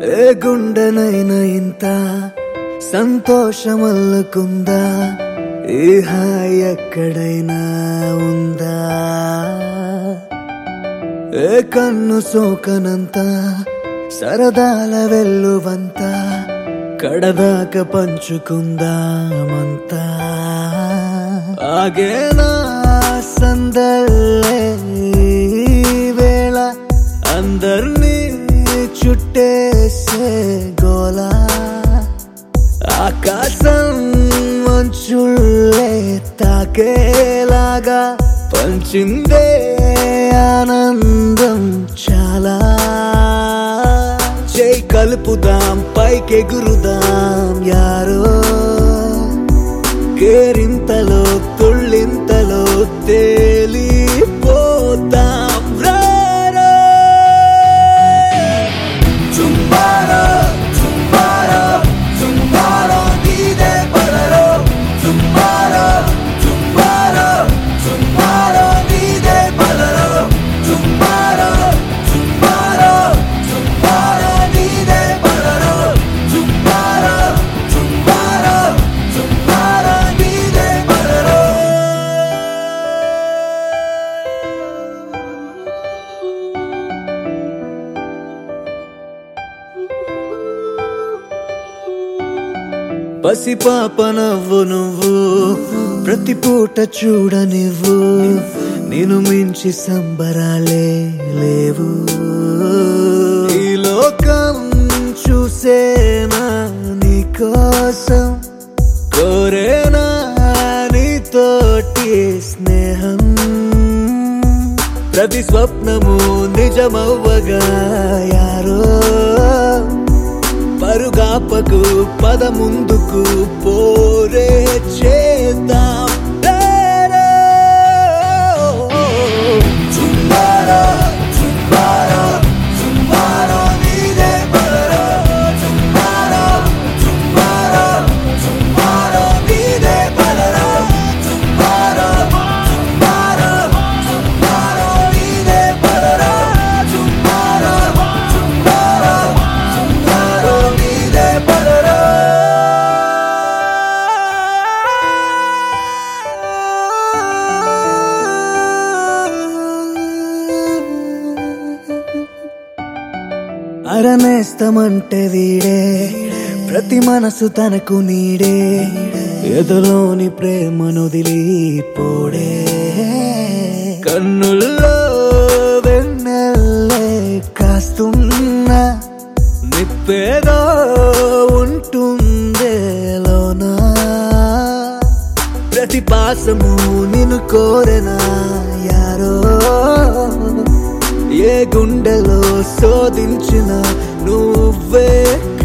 ఏ గుండెనైనా ఇంత సంతోషమల్లుకుందా ఈ హాయి ఎక్కడైనా ఉందా ఏ కన్ను సోకనంత సరదాల వెల్లువంత కడదాక పంచుకుందామంతా ఆగేనా సందల్లే ఈ వేళ అందర్నీ చుట్టేసే గోలా ఆకాశం మంచుల్లే తాకేలాగా పంచిందే ఆనందం చాలా చేయి కలుపుదాం పైకెగురుదాం యారో కేరింతలో తుళ్ళింతలో తేలిపోతాం రారో చుంబారో చుంబారో చుంబారో నీదే పదరో చుంబారో చుంబారో చుంబారో నీదే పదరో చుంబారో చుంబారో చుంబారో నీదే పదరో చుంబారో చుంబారో చుంబారో నీదే పదరో పసిపాప నవ్వు నువ్వు ప్రతి పూట చూడనివ్వు నేను మించి సంబరాలే లేవు ఈ లోకం చూసేనా నీకోసం కోరేనా నీతోటి స్నేహం ప్రతి స్వప్నము నిజమవ్వగా యారో పరుగాపకు పద ముందుకు పోరే చేద్దాం డారో. చుంబారో, చుంబారో, చుంబారో నీదే పదరో. చుంబారో, చుంబారో, చుంబారో నీదే పదరో. చుంబారో, చుంబారో, చుంబారో నీదే పదరో. చుంబారో, చుంబారో, చుంబారో నీదే పదరో. అరనేస్తమంటే వీడే ప్రతి మనసు తనకు నీడే ఎదలోని ప్రేమను పోడే కన్నుల్లో వెన్నెల్లే కాస్తున్నా నిప్పేదో ఉంటుందే లోనా ప్రతి పాసము నిన్ను కోరెనా యారో ఏ గుండెలో శోధించిన నువ్వే